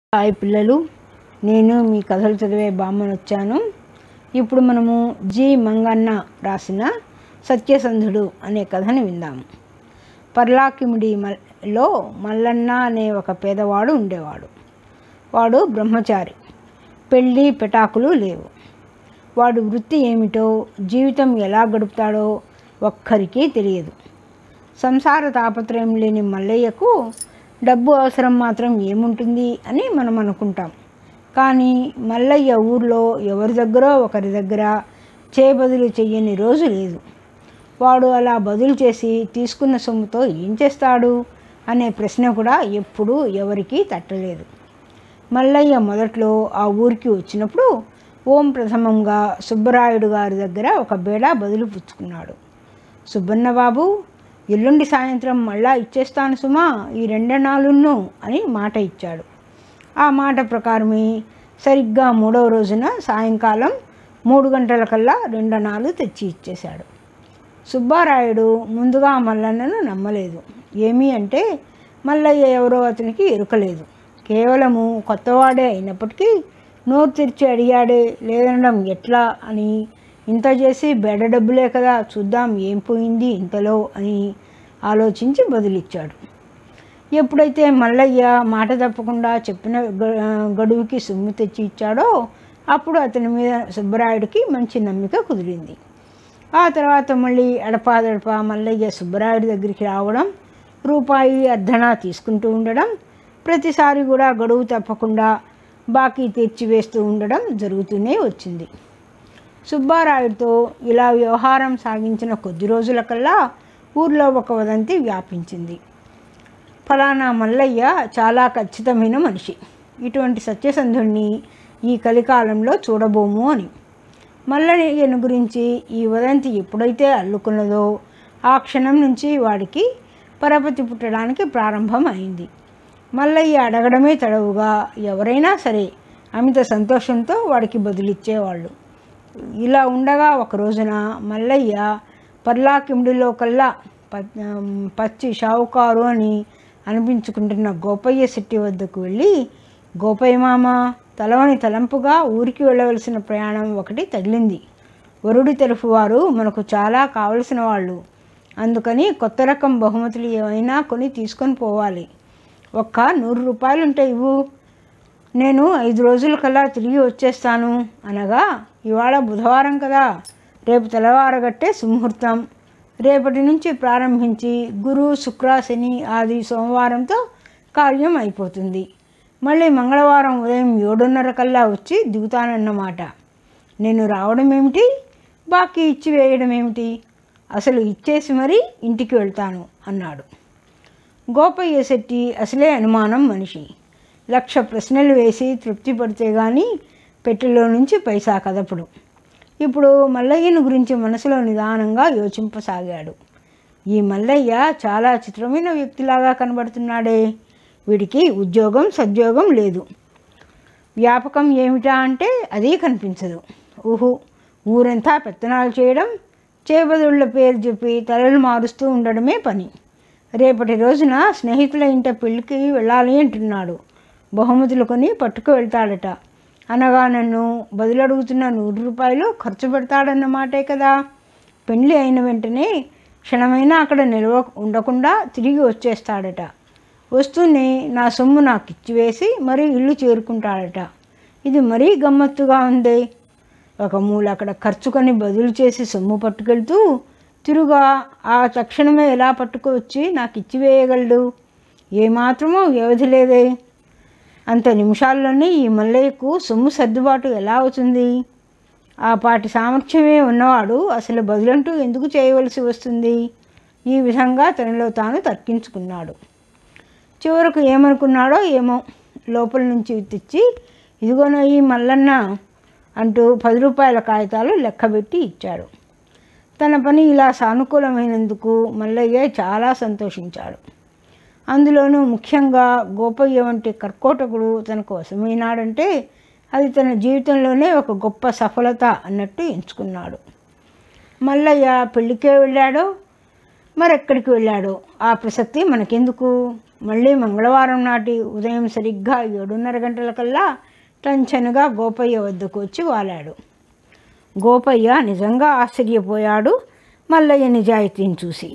hi పిల్లలు నేను మీ కథలు చదివే బామ్మను వచ్చాను ఇప్పుడు మనము జి మంగన్న రాసిన సత్యసంధుడు అనే కథని విందాము పర్లాకిమిడి మల్లో మల్లన్న అనే ఒక పేదవాడు ఉండేవాడు వాడు బ్రహ్మచారి పెళ్ళి పెటాకులు లేవు వాడు వృత్తి ఏమిటో జీవితం ఎలా గడుపుతాడో ఒక్కరికీ తెలియదు సంసార తాపత్రయం లేని మల్లయ్యకు డబ్బు అవసరం మాత్రం ఏముంటుంది అని మనం అనుకుంటాం కానీ మల్లయ్య ఊర్లో ఎవరి దగ్గర ఒకరి దగ్గర చేయబదులు చెయ్యని రోజు లేదు వాడు అలా బదులు చేసి తీసుకున్న సొమ్ముతో ఏం చేస్తాడు అనే ప్రశ్న కూడా ఎప్పుడూ ఎవరికీ తట్టలేదు మల్లయ్య మొదట్లో ఆ ఊరికి వచ్చినప్పుడు ఓం ప్రథమంగా సుబ్బరాయుడు గారి దగ్గర ఒక బేడా బదులు పుచ్చుకున్నాడు సుబ్బన్న బాబు ఎల్లుండి సాయంత్రం మళ్ళా ఇచ్చేస్తాను సుమా ఈ రెండనాలును అని మాట ఇచ్చాడు ఆ మాట ప్రకారమే సరిగ్గా మూడవ రోజున సాయంకాలం మూడు గంటలకల్లా రెండనాలు తెచ్చి ఇచ్చేశాడు సుబ్బారాయుడు ముందుగా మల్లన్నను నమ్మలేదు ఏమీ అంటే మల్లయ్య ఎవరో అతనికి ఎరుకలేదు కేవలము కొత్తవాడే అయినప్పటికీ నోరు తెరిచి అడిగాడే లేదనడం ఎట్లా అని ఇంత చేసి బెడ డబ్బులే కదా చూద్దాం ఏం పోయింది ఇంతలో అని ఆలోచించి బదులిచ్చాడు ఎప్పుడైతే మల్లయ్య మాట తప్పకుండా చెప్పిన గ- గడువుకి సొమ్ము తెచ్చి ఇచ్చాడో అప్పుడు అతని మీద సుబ్బరాయుడికి మంచి నమ్మిక కుదిరింది ఆ తర్వాత మళ్ళీ అడపాదడపా మల్లయ్య సుబ్బరాయుడి దగ్గరికి రావడం రూపాయి అర్ధనా తీసుకుంటూ ఉండడం ప్రతిసారి కూడా గడువు తప్పకుండా బాకీ తీర్చివేస్తూ ఉండడం జరుగుతూనే వచ్చింది సుబ్బారాయుడితో ఇలా వ్యవహారం సాగించిన కొద్ది రోజులకల్లా ఊర్లో ఒక వదంతి వ్యాపించింది ఫలానా మల్లయ్య చాలా ఖచ్చితమైన మనిషి ఇటువంటి సత్యసంధుణ్ణి ఈ కలికాలంలో చూడబోము అని మల్లయ్యను గురించి ఈ వదంతి ఎప్పుడైతే అల్లుకున్నదో ఆ క్షణం నుంచి వాడికి పరపతి పుట్టడానికి ప్రారంభం అయింది మల్లయ్య అడగడమే తడవుగా ఎవరైనా సరే అమిత సంతోషంతో వాడికి బదులిచ్చేవాళ్ళు ఇలా ఉండగా ఒక రోజున మల్లయ్య పర్లాకిమిడిలో కల్లా ప- పచ్చి షావుకారు అని అనిపించుకుంటున్న గోపయ్య శెట్టి వద్దకు వెళ్ళి గోపయ్య మామ తలవని తలంపుగా ఊరికి వెళ్ళవలసిన ప్రయాణం ఒకటి తగిలింది వరుడి తరఫు వారు మనకు చాలా కావలసిన వాళ్ళు అందుకని కొత్త రకం బహుమతులు ఏమైనా కొని తీసుకొని పోవాలి ఒక్క నూరు రూపాయలుంటే ఇవ్వు నేను ఐదు రోజుల కల్లా తిరిగి వచ్చేస్తాను అనగా ఇవాళ బుధవారం కదా రేపు తెల్లవారగట్టే సుముహూర్తం రేపటి నుంచి ప్రారంభించి గురు శుక్ర శని ఆది సోమవారంతో కార్యం అయిపోతుంది మళ్ళీ మంగళవారం ఉదయం ఏడున్నర కల్లా వచ్చి దిగుతానన్నమాట నేను రావడం ఏమిటి బాకీ ఇచ్చి వేయడం ఏమిటి అసలు ఇచ్చేసి మరీ ఇంటికి వెళ్తాను అన్నాడు గోపయ్య శెట్టి అసలే అనుమానం మనిషి లక్ష ప్రశ్నలు వేసి తృప్తి పడితే కానీ పెట్టెలో నుంచి పైసా కదపడు ఇప్పుడు మల్లయ్యను గురించి మనసులో నిదానంగా యోచింపసాగాడు ఈ మల్లయ్య చాలా చిత్రమైన వ్యక్తిలాగా కనబడుతున్నాడే వీడికి ఉద్యోగం సద్యోగం లేదు వ్యాపకం ఏమిటా అంటే అదీ కనిపించదు ఊహు ఊరంతా పెత్తనాలు చేయడం చేబదుళ్ళ పేరు చెప్పి తలలు మారుస్తూ ఉండడమే పని రేపటి రోజున స్నేహితుల ఇంట పెళ్ళికి వెళ్ళాలి అంటున్నాడు బహుమతులు కొని పట్టుకు వెళ్తాడట అనగా నన్ను బదులడుగుతున్న నూరు రూపాయలు ఖర్చు పెడతాడన్నమాటే కదా పెళ్ళి అయిన వెంటనే క్షణమైనా అక్కడ నిల్వ ఉండకుండా తిరిగి వచ్చేస్తాడట వస్తూనే నా సొమ్ము నాకు ఇచ్చివేసి మరి ఇల్లు చేరుకుంటాడట ఇది మరీ గమ్మత్తుగా ఉంది ఒక మూల అక్కడ ఖర్చుకొని బదులు చేసి సొమ్ము పట్టుకెళ్తూ తిరుగా ఆ తక్షణమే ఎలా పట్టుకొచ్చి నాకు ఇచ్చివేయగలడు ఏమాత్రమో వ్యవధి లేదే అంత నిమిషాల్లోనే ఈ మల్లయ్యకు సొమ్ము సర్దుబాటు ఎలా అవుతుంది ఆ పాటి సామర్థ్యమే ఉన్నవాడు అసలు బదులంటూ ఎందుకు చేయవలసి వస్తుంది ఈ విధంగా తనలో తాను తర్కించుకున్నాడు చివరకు ఏమనుకున్నాడో ఏమో లోపల నుంచి తెచ్చి ఇదిగోనో ఈ మల్లన్న అంటూ పది రూపాయల కాగితాలు లెక్కబెట్టి ఇచ్చాడు తన పని ఇలా సానుకూలమైనందుకు మల్లయ్య చాలా సంతోషించాడు అందులోనూ ముఖ్యంగా గోపయ్య వంటి కర్కోటకుడు తనకు వశమైనాడంటే అది తన జీవితంలోనే ఒక గొప్ప సఫలత అన్నట్టు ఎంచుకున్నాడు మల్లయ్య పెళ్ళికే వెళ్ళాడో మరెక్కడికి వెళ్ళాడో ఆ ప్రసక్తి మనకెందుకు మళ్ళీ మంగళవారం నాటి ఉదయం సరిగ్గా ఏడున్నర గంటలకల్లా టంచనుగా గోపయ్య వద్దకు వచ్చి వాలాడు గోపయ్య నిజంగా ఆశ్చర్యపోయాడు మల్లయ్య నిజాయితీని చూసి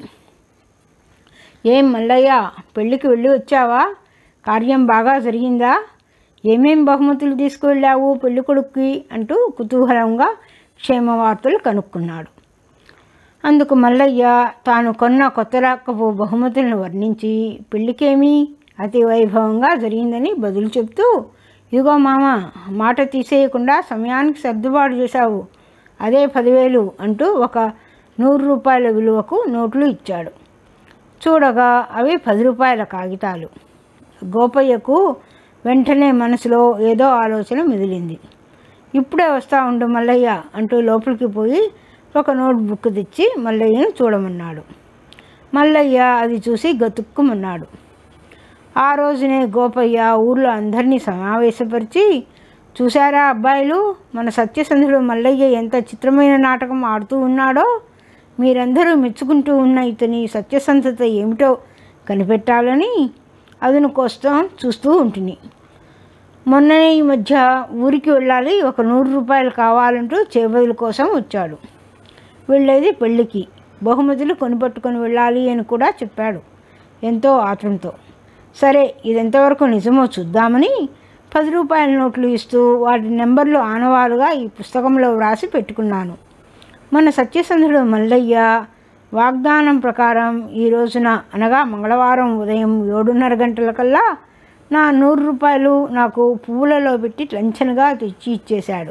ఏం మల్లయ్య పెళ్ళికి వెళ్ళి వచ్చావా కార్యం బాగా జరిగిందా ఏమేం బహుమతులు తీసుకువెళ్ళావు పెళ్లి కొడుక్కి అంటూ కుతూహలంగా క్షేమ వార్తలు కనుక్కున్నాడు అందుకు మల్లయ్య తాను కొన్న కొత్త రకపు బహుమతులను వర్ణించి పెళ్ళికేమీ అతి వైభవంగా జరిగిందని బదులు చెప్తూ ఇదిగో మామ మాట తీసేయకుండా సమయానికి సర్దుబాటు చేశావు అదే పదివేలు అంటూ ఒక నూరు రూపాయల విలువకు నోట్లు ఇచ్చాడు చూడగా అవి పది రూపాయల కాగితాలు గోపయ్యకు వెంటనే మనసులో ఏదో ఆలోచన మెదిలింది ఇప్పుడే వస్తా ఉండు మల్లయ్య అంటూ లోపలికి పోయి ఒక నోట్ బుక్ తెచ్చి మల్లయ్యను చూడమన్నాడు మల్లయ్య అది చూసి గతుక్కుమన్నాడు ఆ రోజునే గోపయ్య ఊర్లో అందరినీ సమావేశపరిచి చూశారా అబ్బాయిలు మన సత్యసంధుడు మల్లయ్య ఎంత చిత్రమైన నాటకం ఆడుతూ ఉన్నాడో మీరందరూ మెచ్చుకుంటూ ఉన్న ఇతని సత్యసంధత ఏమిటో కనిపెట్టాలని అదును కోసం చూస్తూ ఉంటుంది మొన్ననే ఈ మధ్య ఊరికి వెళ్ళాలి ఒక నూరు రూపాయలు కావాలంటూ చేబదుల కోసం వచ్చాడు వెళ్ళేది పెళ్ళికి బహుమతులు కొనిపట్టుకొని వెళ్ళాలి అని కూడా చెప్పాడు ఎంతో ఆత్రంతో సరే ఇది ఎంతవరకు నిజమో చూద్దామని పది రూపాయల నోట్లు ఇస్తూ వాటి నెంబర్లు ఆనవాలుగా ఈ పుస్తకంలో వ్రాసి పెట్టుకున్నాను మన సత్యసంధుడు మల్లయ్య వాగ్దానం ప్రకారం ఈ రోజున అనగా మంగళవారం ఉదయం ఏడున్నర గంటలకల్లా నా నూరు రూపాయలు నాకు పువ్వులలో పెట్టి లంచనగా తెచ్చి ఇచ్చేశాడు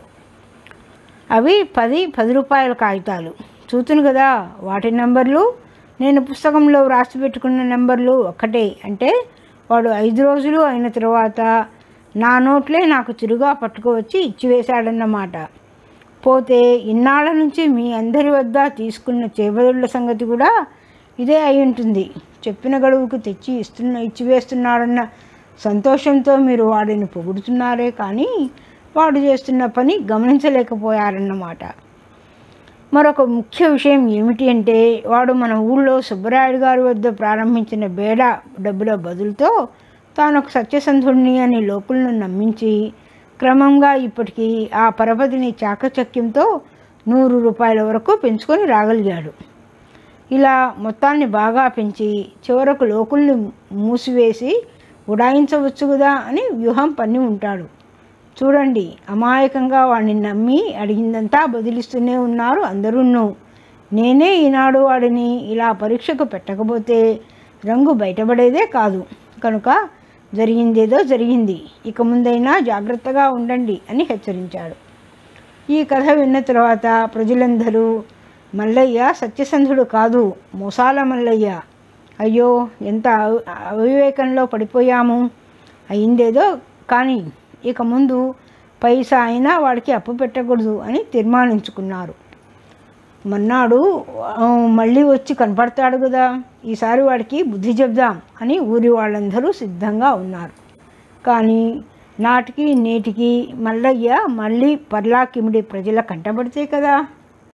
అవి పది పది రూపాయల కాగితాలు చూతును కదా వాటి నెంబర్లు నేను పుస్తకంలో వ్రాసి పెట్టుకున్న నెంబర్లు ఒక్కటే అంటే వాడు ఐదు రోజులు అయిన తర్వాత నా నోట్లే నాకు చిరుగా పట్టుకువచ్చి ఇచ్చివేశాడన్నమాట పోతే ఇన్నాళ్ళ నుంచి మీ అందరి వద్ద తీసుకున్న చేబదుళ్ళ సంగతి కూడా ఇదే అయి ఉంటుంది చెప్పిన గడువుకు తెచ్చి ఇస్తున్న ఇచ్చివేస్తున్నాడన్న సంతోషంతో మీరు వాడిని పొగుడుతున్నారే కానీ వాడు చేస్తున్న పని గమనించలేకపోయారన్నమాట మరొక ముఖ్య విషయం ఏమిటి అంటే వాడు మన ఊళ్ళో సుబ్బరాయుడు గారి వద్ద ప్రారంభించిన బేడ డబ్బుల బదులుతో తాను ఒక సత్యసంధుడిని అని లోకులను నమ్మించి క్రమంగా ఇప్పటికీ ఆ పరపతిని చాకచక్యంతో నూరు రూపాయల వరకు పెంచుకొని రాగలిగాడు ఇలా మొత్తాన్ని బాగా పెంచి చివరకు లోకుల్ని మూసివేసి ఉడాయించవచ్చు కదా అని వ్యూహం పన్ని ఉంటాడు చూడండి అమాయకంగా వాడిని నమ్మి అడిగిందంతా బదిలిస్తూనే ఉన్నారు అందరూను నేనే ఈనాడు వాడిని ఇలా పరీక్షకు పెట్టకపోతే రంగు బయటపడేదే కాదు కనుక జరిగిందేదో జరిగింది ఇక ముందైనా జాగ్రత్తగా ఉండండి అని హెచ్చరించాడు ఈ కథ విన్న తర్వాత ప్రజలందరూ మల్లయ్య సత్యసంధుడు కాదు మోసాల మల్లయ్య అయ్యో ఎంత అవి- అవివేకంలో పడిపోయాము అయిందేదో కానీ ఇక ముందు పైసా అయినా వాడికి అప్పు పెట్టకూడదు అని తీర్మానించుకున్నారు మన్నాడు ఆ, మళ్ళీ వచ్చి కనపడతాడు కదా ఈసారి వాడికి బుద్ధి చెప్దాం అని ఊరి వాళ్ళందరూ సిద్ధంగా ఉన్నారు కానీ నాటికి నేటికి మల్లయ్య మళ్ళీ పర్లాకిమిడి ప్రజల కంటపడితే కదా